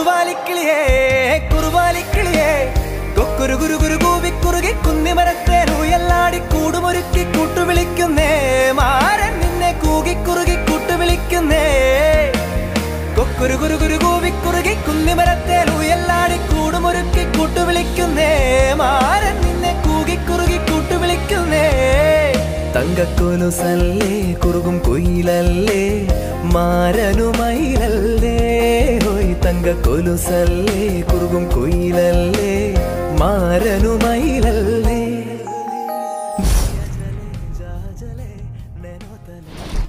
കുറുവാലിക്കിളിയേ കുറുവാലിക്കിളിയേ കൊക്കുരു ഗുരു ഗുരു കൂവി കുറുകി കുന്നിമരത്തെ ഊയല്ലാടി കൂടുമൊരുക്കി കൂട്ടുവിളിക്കുന്നേ മാരൻ നിന്നെ കൂകി കുറുകി കൂട്ടുവിളിക്കുന്നേ കൊക്കുരു ഗുരു ഗുരു കൂവി കുറുകി കുന്നിമരത്തെ ഊയല്ലാടി കൂടുമൊരുക്കി കൂട്ടുവിളിക്കുന്നേ മാരൻ നിന്നെ കൂകി കുറുകി കൂട്ടുവിളിക്കുന്നേ തങ്കക്കൊലുസല്ലേ കുറുകും കുയിലല്ലേ മാരനുമയിലല്ലേ ഹോയ് തങ്കക്കൊലുസല്ലേ കുറുകും കുയിലല്ലേ മാരനുമയിലല്ലേ